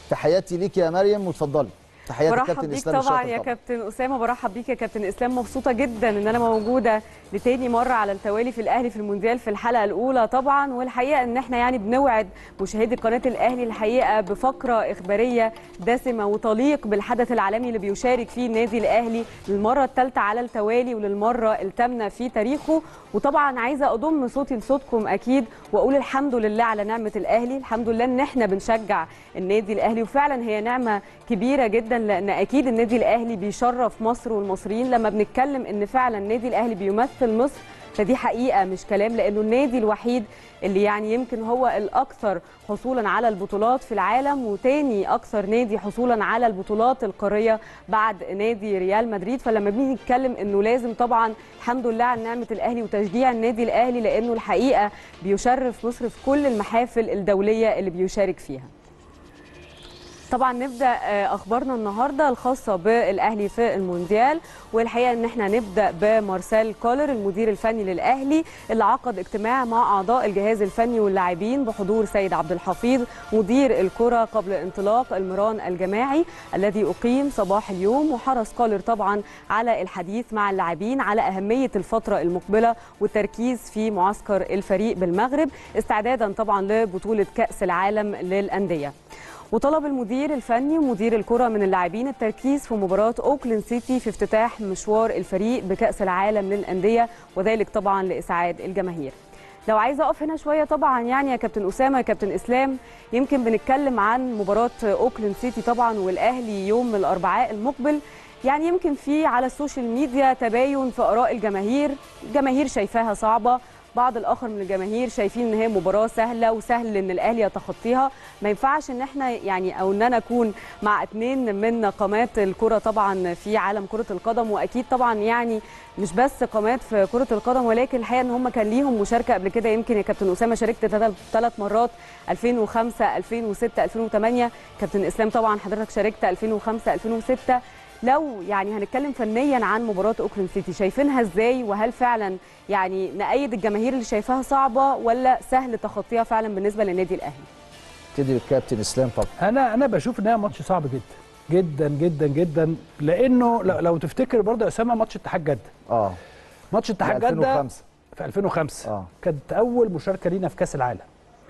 تحياتي ليك يا مريم وتفضلي تحياتي برحب الكابتن بيك اسلام طبعا الشاطر يا كابتن اسامه برحب بيك يا كابتن اسلام مبسوطه جدا ان انا موجوده لتاني مره على التوالي في الاهلي في المونديال في الحلقه الاولى طبعا والحقيقه ان احنا يعني بنوعد مشاهدي قناه الاهلي الحقيقه بفقره اخباريه دسمه وتليق بالحدث العالمي اللي بيشارك فيه النادي الاهلي للمره الثالثه على التوالي وللمره الثامنه في تاريخه وطبعا عايزه اضم صوتي لصوتكم اكيد واقول الحمد لله على نعمه الاهلي الحمد لله ان احنا بنشجع النادي الاهلي وفعلا هي نعمه كبيره جدا لان اكيد النادي الاهلي بيشرف مصر والمصريين لما بنتكلم ان فعلا النادي الاهلي بيمثل مصر فدي حقيقه مش كلام لانه النادي الوحيد اللي يعني يمكن هو الاكثر حصولا على البطولات في العالم وتاني اكثر نادي حصولا على البطولات القاريه بعد نادي ريال مدريد فلما بنيجي نتكلم انه لازم طبعا الحمد لله على نعمه الاهلي وتشجيع النادي الاهلي لانه الحقيقه بيشرف مصر في كل المحافل الدوليه اللي بيشارك فيها طبعا نبدا اخبارنا النهارده الخاصه بالاهلي في المونديال والحقيقه ان احنا نبدا بمارسيل كولر المدير الفني للاهلي اللي عقد اجتماع مع اعضاء الجهاز الفني واللاعبين بحضور سيد عبد الحفيظ مدير الكره قبل انطلاق المران الجماعي الذي اقيم صباح اليوم وحرص كولر طبعا على الحديث مع اللاعبين على اهميه الفتره المقبله والتركيز في معسكر الفريق بالمغرب استعدادا طبعا لبطوله كاس العالم للانديه وطلب المدير الفني ومدير الكرة من اللاعبين التركيز في مباراة أوكلاند سيتي في افتتاح مشوار الفريق بكأس العالم للأندية وذلك طبعا لإسعاد الجماهير لو عايزه اقف هنا شويه طبعا يعني يا كابتن اسامه يا كابتن اسلام يمكن بنتكلم عن مباراه اوكلاند سيتي طبعا والاهلي يوم الاربعاء المقبل يعني يمكن في على السوشيال ميديا تباين في اراء الجماهير الجماهير شايفاها صعبه بعض الاخر من الجماهير شايفين ان هي مباراه سهله وسهل ان الاهلي يتخطيها ما ينفعش ان احنا يعني او ان انا اكون مع اثنين من قامات الكره طبعا في عالم كره القدم واكيد طبعا يعني مش بس قامات في كره القدم ولكن الحقيقه ان هم كان ليهم مشاركه قبل كده يمكن يا كابتن اسامه شاركت ثلاث مرات 2005 2006 2008 كابتن اسلام طبعا حضرتك شاركت 2005 2006 لو يعني هنتكلم فنيا عن مباراه اوكلاند سيتي شايفينها ازاي وهل فعلا يعني نأيد الجماهير اللي شايفاها صعبه ولا سهل تخطيها فعلا بالنسبه للنادي الاهلي ابتدي بالكابتن اسلام طبعا انا انا بشوف ان هي ماتش صعب جدا جدا جدا جدا لانه لو, لو تفتكر برضه يا اسامه ماتش اتحاد جده اه ماتش اتحاد جده 2005 في 2005 آه. كانت اول مشاركه لينا في كاس العالم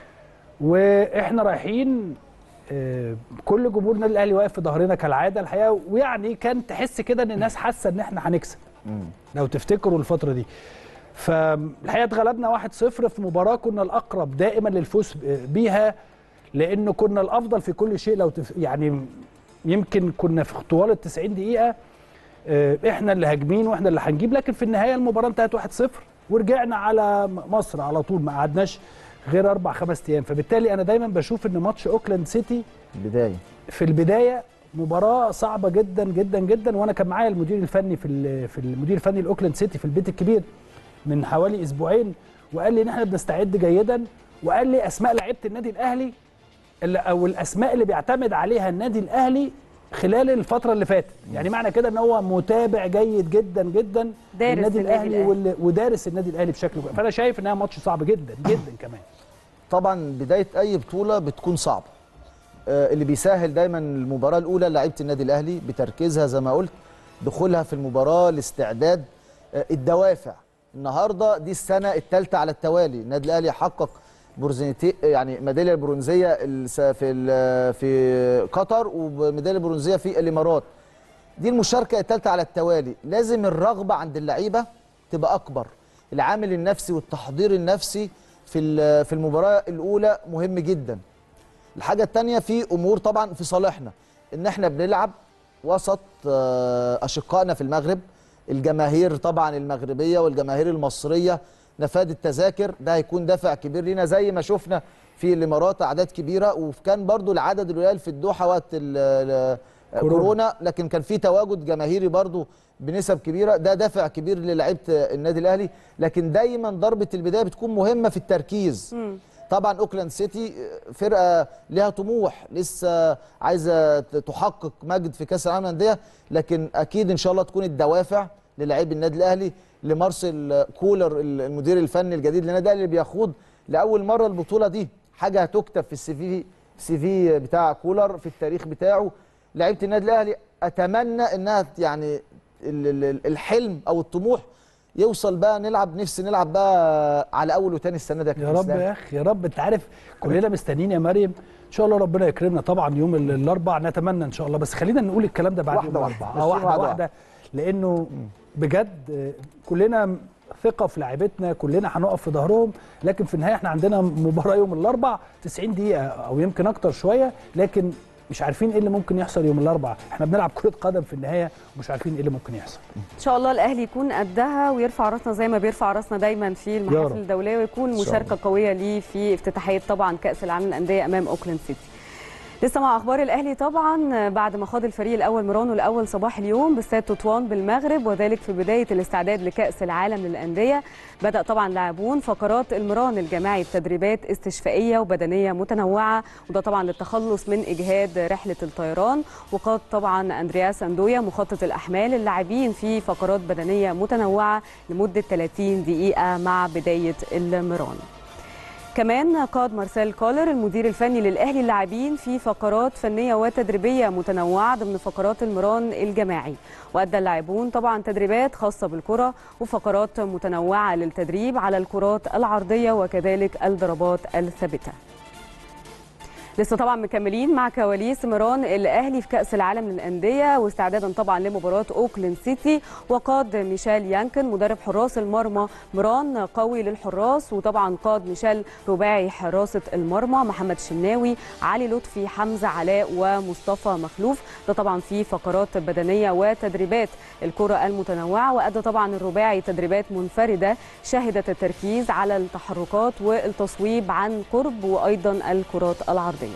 واحنا رايحين آه، كل جمهور النادي الاهلي واقف في ظهرنا كالعاده الحقيقه ويعني كان تحس كده ان الناس حاسه ان احنا هنكسب لو تفتكروا الفتره دي فالحقيقه اتغلبنا 1-0 في مباراه كنا الاقرب دائما للفوز بيها لانه كنا الافضل في كل شيء لو تف... يعني يمكن كنا في طوال ال 90 دقيقه آه، احنا اللي هاجمين واحنا اللي هنجيب لكن في النهايه المباراه انتهت 1-0 ورجعنا على مصر على طول ما قعدناش غير اربع خمس ايام فبالتالي انا دايما بشوف ان ماتش اوكلاند سيتي البدايه في البدايه مباراه صعبه جدا جدا جدا وانا كان معايا المدير الفني في ال- في المدير الفني الاوكلاند سيتي في البيت الكبير من حوالي اسبوعين وقال لي ان احنا بنستعد جيدا وقال لي اسماء لعيبه النادي الاهلي اللي او الاسماء اللي بيعتمد عليها النادي الاهلي خلال الفتره اللي فاتت يعني معنى كده ان هو متابع جيد جدا جدا دارس للنادي النادي الاهلي الأهلي. وال- ودارس النادي الاهلي بشكل كويس فانا شايف انها ماتش صعب جدا جدا كمان طبعا بدايه اي بطوله بتكون صعبه آه، اللي بيسهل دايما المباراه الاولى لعيبه النادي الاهلي بتركيزها زي ما قلت دخولها في المباراه الاستعداد آه، الدوافع النهارده دي السنه الثالثه على التوالي النادي الاهلي حقق برونزيتي يعني ميداليه برونزيه الس- في ال- في قطر وميداليه برونزيه في الامارات دي المشاركه الثالثه على التوالي لازم الرغبه عند اللعيبه تبقى اكبر العامل النفسي والتحضير النفسي في ال- في المباراه الاولى مهم جدا الحاجه الثانيه في امور طبعا في صالحنا ان احنا بنلعب وسط آه، اشقائنا في المغرب الجماهير طبعا المغربيه والجماهير المصريه نفاد التذاكر ده هيكون دافع كبير لينا زي ما شفنا في الامارات اعداد كبيره وكان برضو العدد القليل في الدوحه وقت ال- ال- كورونا. كورونا لكن كان في تواجد جماهيري برضو بنسب كبيره ده دافع كبير للعيبه النادي الاهلي لكن دايما ضربه البدايه بتكون مهمه في التركيز طبعا اوكلاند سيتي فرقه لها طموح لسه عايزه تحقق مجد في كاس العالم للانديه لكن اكيد ان شاء الله تكون الدوافع للاعيب النادي الاهلي لمارسيل كولر المدير الفني الجديد للنادي الاهلي اللي بيخوض لاول مره البطوله دي حاجه هتكتب في السي في سي في بتاع كولر في التاريخ بتاعه لعيبه النادي الاهلي اتمنى انها يعني ال- ال- الحلم او الطموح يوصل بقى نلعب نفسي نلعب بقى على اول وتاني السنه ده يا رب يا اخي يا رب انت عارف كلنا مستنيين يا مريم ان شاء الله ربنا يكرمنا طبعا يوم ال- الاربع نتمنى ان شاء الله بس خلينا نقول الكلام ده بعد واحدة يوم واحدة. الاربع اه ماشيين واحده واحدة واحده لانه بجد آه، كلنا ثقه في لعيبتنا كلنا هنقف في ظهرهم لكن في النهايه احنا عندنا مباراه يوم الاربع 90 دقيقه او يمكن اكتر شويه لكن مش عارفين ايه اللي ممكن يحصل يوم الاربع احنا بنلعب كره قدم في النهايه ومش عارفين ايه اللي ممكن يحصل ان شاء الله الاهلي يكون قدها ويرفع راسنا زي ما بيرفع راسنا دايما في يا المحافل رب. الدوليه ويكون شاء مشاركه قويه ليه في افتتاحيه طبعا كاس العالم للانديه امام اوكلاند سيتي لسه مع اخبار الاهلي طبعا بعد ما خاض الفريق الاول ميرانو الاول صباح اليوم باستاد تطوان بالمغرب وذلك في بدايه الاستعداد لكاس العالم للانديه بدا طبعا لاعبون فقرات المران الجماعي بتدريبات استشفائيه وبدنيه متنوعه وده طبعا للتخلص من اجهاد رحله الطيران وقاد طبعا اندرياس اندويا مخطط الاحمال اللاعبين في فقرات بدنيه متنوعه لمده 30 دقيقه مع بدايه المران كمان قاد مارسيل كولر المدير الفني للاهلي اللاعبين في فقرات فنيه وتدريبيه متنوعه ضمن فقرات المران الجماعي وادى اللاعبون طبعا تدريبات خاصه بالكره وفقرات متنوعه للتدريب على الكرات العرضيه وكذلك الضربات الثابته لسه طبعا مكملين مع كواليس ميران الاهلي في كاس العالم للانديه واستعدادا طبعا لمباراه اوكلاند سيتي وقاد ميشيل يانكن مدرب حراس المرمى ميران قوي للحراس وطبعا قاد ميشيل رباعي حراسه المرمى محمد شناوي علي لطفي حمزه علاء ومصطفى مخلوف ده طبعا في فقرات بدنيه وتدريبات الكره المتنوعه وادى طبعا الرباعي تدريبات منفرده شهدت التركيز على التحركات والتصويب عن قرب وايضا الكرات العرضيه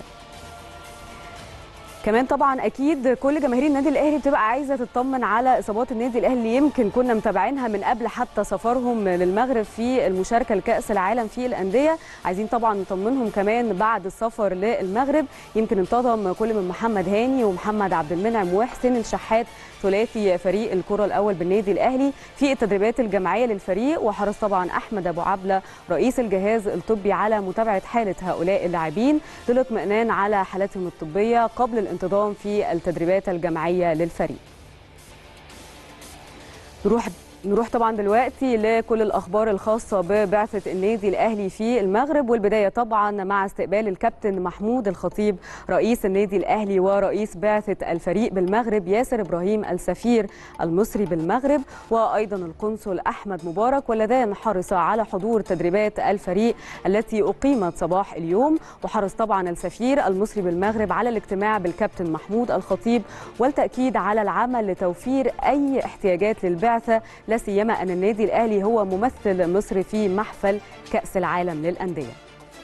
كمان طبعا اكيد كل جماهير النادي الاهلي بتبقى عايزه تطمن على اصابات النادي الاهلي اللي يمكن كنا متابعينها من قبل حتى سفرهم للمغرب في المشاركه لكاس العالم في الانديه عايزين طبعا نطمنهم كمان بعد السفر للمغرب يمكن انتظم كل من محمد هاني ومحمد عبد المنعم وحسين الشحات ثلاثي فريق الكره الاول بالنادي الاهلي في التدريبات الجماعيه للفريق وحرص طبعا احمد ابو عبله رئيس الجهاز الطبي على متابعه حاله هؤلاء اللاعبين للاطمئنان على حالتهم الطبيه قبل الانتظام في التدريبات الجماعيه للفريق نروح نروح طبعا دلوقتي لكل الاخبار الخاصه ببعثه النادي الاهلي في المغرب والبدايه طبعا مع استقبال الكابتن محمود الخطيب رئيس النادي الاهلي ورئيس بعثه الفريق بالمغرب ياسر ابراهيم السفير المصري بالمغرب وايضا القنصل احمد مبارك واللذان حرصا على حضور تدريبات الفريق التي اقيمت صباح اليوم وحرص طبعا السفير المصري بالمغرب على الاجتماع بالكابتن محمود الخطيب والتاكيد على العمل لتوفير اي احتياجات للبعثه لا سيما ان النادي الاهلي هو ممثل مصر في محفل كاس العالم للانديه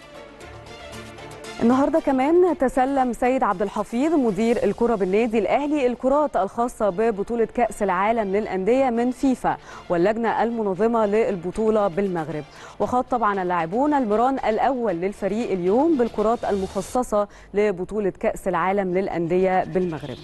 النهارده كمان تسلم سيد عبد الحفيظ مدير الكره بالنادي الاهلي الكرات الخاصه ببطوله كاس العالم للانديه من فيفا واللجنه المنظمه للبطوله بالمغرب وخاض طبعا اللاعبون المران الاول للفريق اليوم بالكرات المخصصه لبطوله كاس العالم للانديه بالمغرب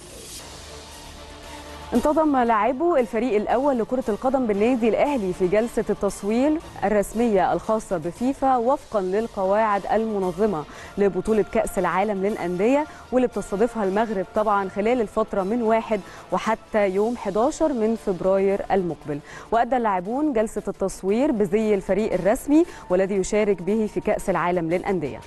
انتظم لاعبو الفريق الاول لكره القدم بالنادي الاهلي في جلسه التصوير الرسميه الخاصه بفيفا وفقا للقواعد المنظمه لبطوله كاس العالم للانديه واللي بتستضيفها المغرب طبعا خلال الفتره من 1 وحتى يوم 11 من فبراير المقبل وادى اللاعبون جلسه التصوير بزي الفريق الرسمي والذي يشارك به في كاس العالم للانديه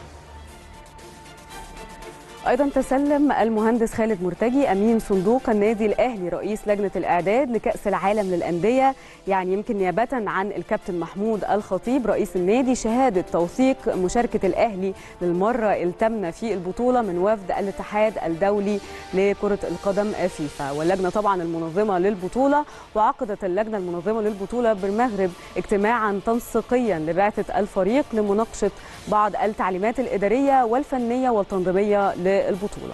ايضا تسلم المهندس خالد مرتجي امين صندوق النادي الاهلي رئيس لجنه الاعداد لكاس العالم للانديه يعني يمكن نيابه عن الكابتن محمود الخطيب رئيس النادي شهاده توثيق مشاركه الاهلي للمره الثامنه في البطوله من وفد الاتحاد الدولي لكره القدم فيفا واللجنه طبعا المنظمه للبطوله وعقدت اللجنه المنظمه للبطوله بالمغرب اجتماعا تنسيقيا لبعثه الفريق لمناقشه بعض التعليمات الاداريه والفنيه والتنظيميه للبطوله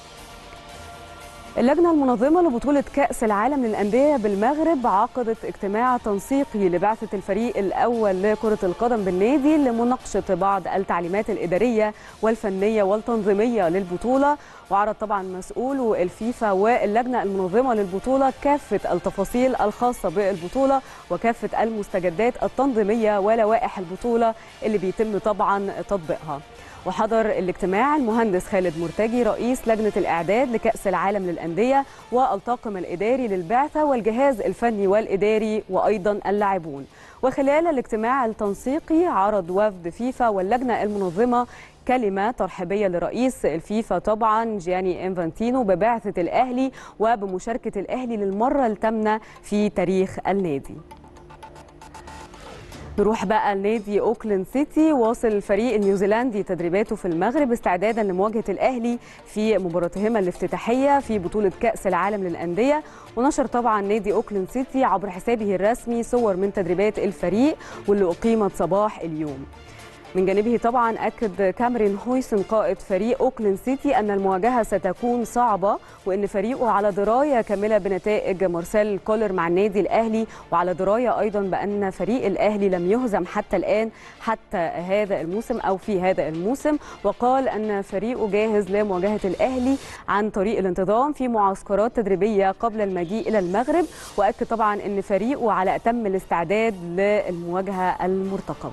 اللجنة المنظمة لبطولة كأس العالم للأندية بالمغرب عقدت اجتماع تنسيقي لبعثة الفريق الأول لكرة القدم بالنادي لمناقشة بعض التعليمات الإدارية والفنية والتنظيمية للبطولة وعرض طبعا مسؤول الفيفا واللجنة المنظمة للبطولة كافة التفاصيل الخاصة بالبطولة وكافة المستجدات التنظيمية ولوائح البطولة اللي بيتم طبعا تطبيقها وحضر الاجتماع المهندس خالد مرتجي رئيس لجنة الإعداد لكأس العالم للأندية والطاقم الإداري للبعثة والجهاز الفني والإداري وأيضا اللاعبون وخلال الاجتماع التنسيقي عرض وفد فيفا واللجنة المنظمة كلمة ترحيبية لرئيس الفيفا طبعا جياني انفانتينو ببعثة الأهلي وبمشاركة الأهلي للمرة الثامنة في تاريخ النادي نروح بقى لنادي اوكلاند سيتي واصل الفريق النيوزيلندي تدريباته في المغرب استعدادا لمواجهه الاهلي في مباراتهما الافتتاحيه في بطوله كاس العالم للانديه ونشر طبعا نادي اوكلاند سيتي عبر حسابه الرسمي صور من تدريبات الفريق واللي اقيمت صباح اليوم من جانبه طبعا اكد كاميرين هويسن قائد فريق اوكلاند سيتي ان المواجهه ستكون صعبه وان فريقه على درايه كامله بنتائج مارسيل كولر مع النادي الاهلي وعلى درايه ايضا بان فريق الاهلي لم يهزم حتى الان حتى هذا الموسم او في هذا الموسم وقال ان فريقه جاهز لمواجهه الاهلي عن طريق الانتظام في معسكرات تدريبيه قبل المجيء الى المغرب واكد طبعا ان فريقه على اتم الاستعداد للمواجهه المرتقبه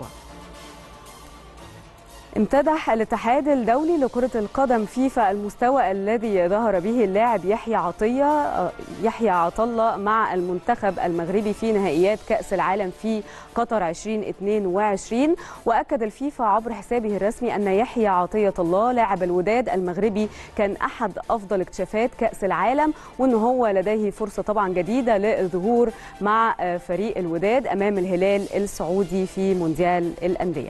امتدح الاتحاد الدولي لكرة القدم فيفا المستوى الذي ظهر به اللاعب يحيى عطية يحيى عطلة مع المنتخب المغربي في نهائيات كأس العالم في قطر 2022 وأكد الفيفا عبر حسابه الرسمي أن يحيى عطية الله لاعب الوداد المغربي كان أحد أفضل اكتشافات كأس العالم وأن هو لديه فرصة طبعا جديدة للظهور مع فريق الوداد أمام الهلال السعودي في مونديال الأندية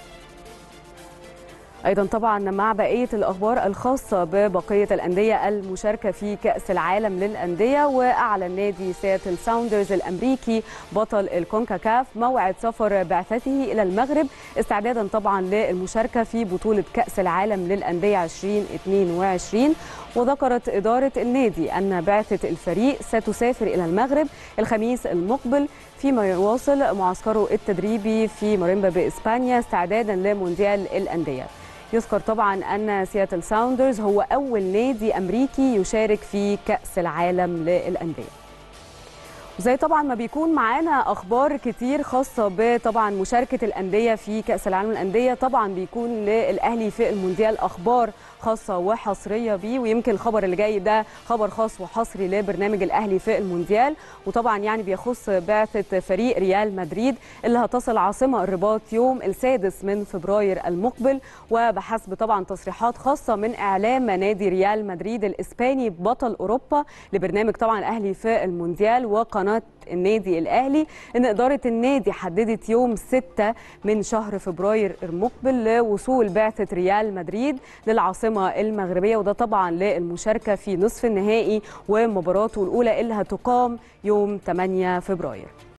ايضا طبعا مع بقيه الاخبار الخاصه ببقيه الانديه المشاركه في كاس العالم للانديه واعلن نادي سياتل ساوندرز الامريكي بطل الكونكاكاف موعد سفر بعثته الى المغرب استعدادا طبعا للمشاركه في بطوله كاس العالم للانديه 2022 وذكرت اداره النادي ان بعثه الفريق ستسافر الى المغرب الخميس المقبل فيما يواصل معسكره التدريبي في ماريمبا باسبانيا استعدادا لمونديال الانديه يذكر طبعا ان سياتل ساوندرز هو اول نادي امريكي يشارك في كاس العالم للانديه وزي طبعا ما بيكون معانا اخبار كتير خاصه بطبعا مشاركه الانديه في كاس العالم للانديه طبعا بيكون للاهلي في المونديال اخبار خاصه وحصريه بيه ويمكن الخبر اللي جاي ده خبر خاص وحصري لبرنامج الاهلي في المونديال وطبعا يعني بيخص بعثه فريق ريال مدريد اللي هتصل عاصمه الرباط يوم السادس من فبراير المقبل وبحسب طبعا تصريحات خاصه من اعلام نادي ريال مدريد الاسباني بطل اوروبا لبرنامج طبعا الاهلي في المونديال وقناه النادي الاهلي ان اداره النادي حددت يوم 6 من شهر فبراير المقبل لوصول بعثه ريال مدريد للعاصمه المغربيه وده طبعا للمشاركه في نصف النهائي ومباراته الاولى اللي هتقام يوم 8 فبراير